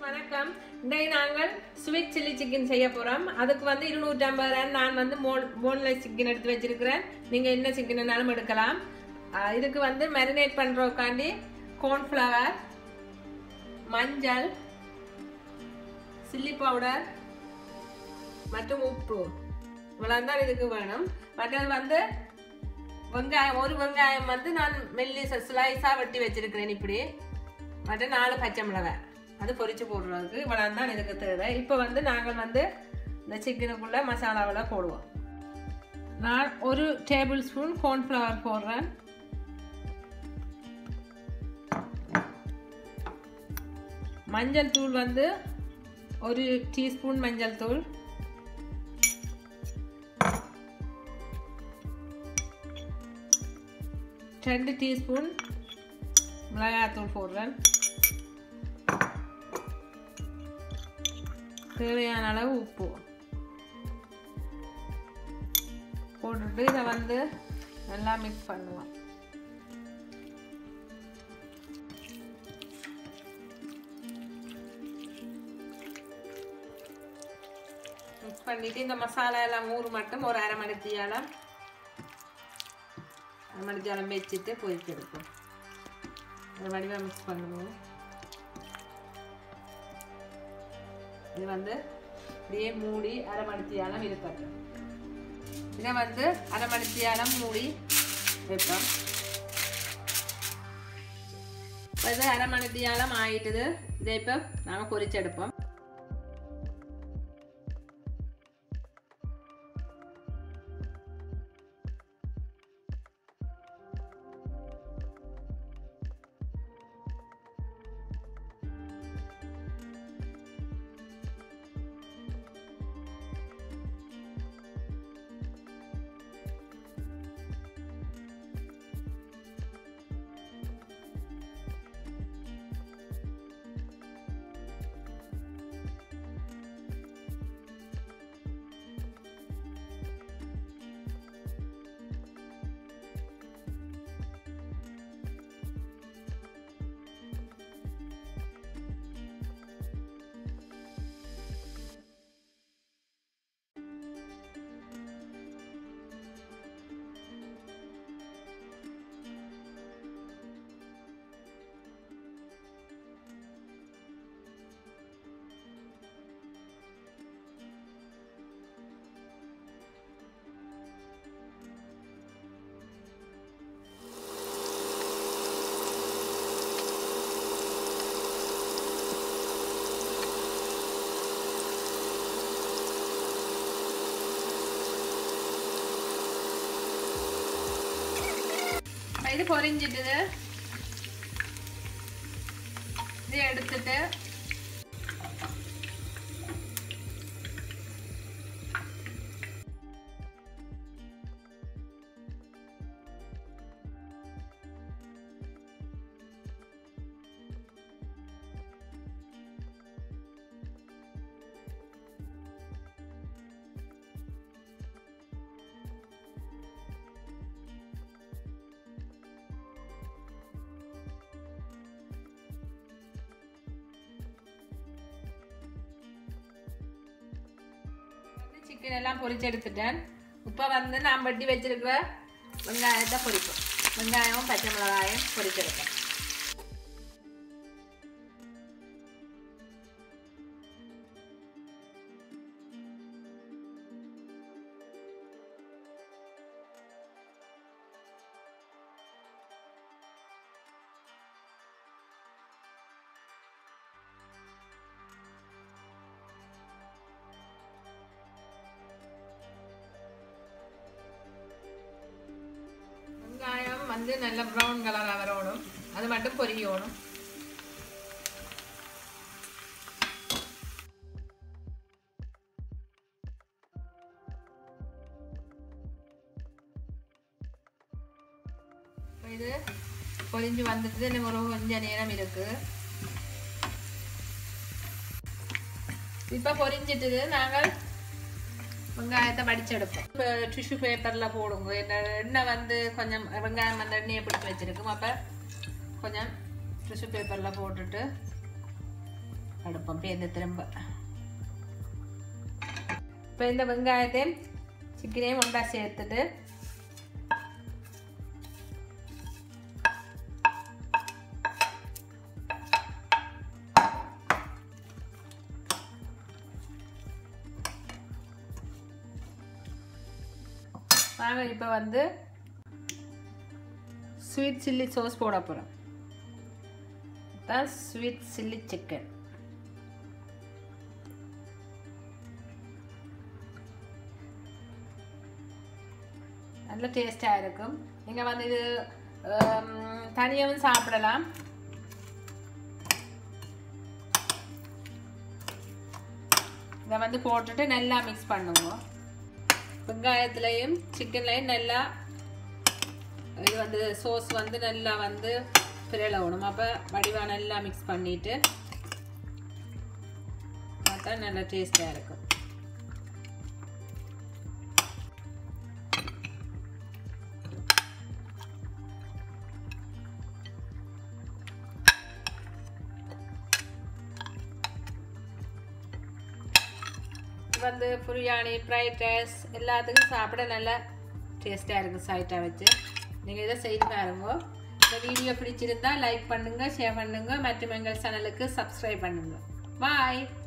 வணக்கம் இன்றைக்கு நாங்கள் ஸ்வீட் சில்லி சிக்கன் செய்ய போறோம் அதுக்கு வந்து இருநூற்றி ஐம்பது ரூபாய் நான் வந்து மோன் போன்லெஸ் சிக்கன் எடுத்து வச்சிருக்கிறேன் நீங்க என்ன சிக்கன்னாலும் எடுக்கலாம் ஆஹ் இதுக்கு வந்து மேரினேட் பண்றதுக்காண்டி கார்ன்ஃப்ளவர் மஞ்சள் சில்லி பவுடர் மற்றும் உப்பு இவ்வளவு தான் இதுக்கு வேணும் மற்றது வந்து வெங்காயம் ஒரு வெங்காயம் வந்து நான் மெல்லி ஸ்லைஸாக வெட்டி வச்சிருக்கிறேன் இப்படி மற்ற நாலு பச்சை மிளகாய் அது பொரிச்சு போடுறதுக்கு இவ்வளவு தான் இதுக்கு தேவை இப்போ வந்து நாங்கள் வந்து இந்த சிக்கனுக்குள்ள மசாலாவெல்லாம் போடுவோம் நான் ஒரு டேபிள் ஸ்பூன் கார்ன்ஃப்ளவர் போடுறேன் மஞ்சள் தூள் வந்து ஒரு டீஸ்பூன் மஞ்சள் தூள் ரெண்டு டீஸ்பூன் மிளகாத்தூள் போடுறேன் தேவையான அளவு உப்பு போட்டுட்டு இதை வந்து நல்லா மிக்ஸ் பண்ணுவோம் மிக்ஸ் பண்ணிட்டு இந்த மசாலா எல்லாம் ஊறு மட்டும் ஒரு அரை மணி தீயாலம் அரை மணி தீயாலம் வச்சுட்டு பொரிச்செடுப்போம் அது வடிவாக மிக்ஸ் பண்ணுவோம் இது வந்து இப்படியே மூடி அரை மணித்தியாலம் இருக்கட்டும் இதை வந்து அரை மணித்தியாலம் மூடி வைப்போம் இப்ப இது அரை மணித்தியாலம் ஆயிட்டுது இதை இப்போ நாங்கள் பொரிச்செடுப்போம் இது பொரிஞ்சிட்டுது இது எடுத்துட்டு சிக்கன் எல்லாம் பொரிச்சு எடுத்துட்டேன் இப்போ வந்து நான் வெட்டி வச்சிருக்கிற வெங்காயத்தை பொரிப்போம் வெங்காயம் பச்சை மிளகாயும் பொரிச்செடுப்பேன் வெங்காயம் வந்து நல்ல ப்ரௌன் கலராக வரணும் அது மட்டும் பொரியணும் இது பொரிஞ்சு வந்துட்டு இன்னும் ஒரு கொஞ்சம் நேரம் இருக்கு இப்போ பொரிஞ்சிட்டுது நாங்கள் வெங்காயத்தை வடிச்செடுப்போம் இப்போ டிஷ்யூ பேப்பரில் போடுங்க என்ன எண்ணெய் வந்து கொஞ்சம் வெங்காயம் அந்த எண்ணெயை பிடிச்சி வச்சிருக்கும் அப்போ கொஞ்சம் டிஷ்யூ பேப்பரில் போட்டுட்டு எடுப்போம் பேருந்து திரும்ப இப்போ இந்த வெங்காயத்தையும் சிக்கனையும் ஒன்றா சேர்த்துட்டு வாங்க இப்போ வந்து ஸ்வீட் சில்லி சோஸ் போட போகிறோம் தான் ஸ்வீட் சில்லி சிக்கன் நல்ல டேஸ்டாக இருக்கும் நீங்கள் வந்து இது தனியாகவும் சாப்பிடலாம் இதை வந்து போட்டுட்டு நல்லா மிக்ஸ் பண்ணுங்க வெங்காயத்துலேயும் சிக்கன்லேயும் நல்லா இது வந்து சோஸ் வந்து நல்லா வந்து பிறளவணும் அப்போ வடிவாக நல்லா மிக்ஸ் பண்ணிவிட்டு பார்த்தா நல்லா டேஸ்டாக இருக்கும் வந்து பிரியாணி ஃப்ரைட் ரைஸ் எல்லாத்துக்கும் சாப்பிட நல்லா டேஸ்ட்டாக இருக்கும் சைட்டாக வச்சு நீங்கள் இதை செய்து பாருங்க இந்த வீடியோ பிடிச்சிருந்தா லைக் பண்ணுங்கள் ஷேர் பண்ணுங்கள் மற்றும் எங்கள் சேனலுக்கு சப்ஸ்கிரைப் பண்ணுங்கள் பாய்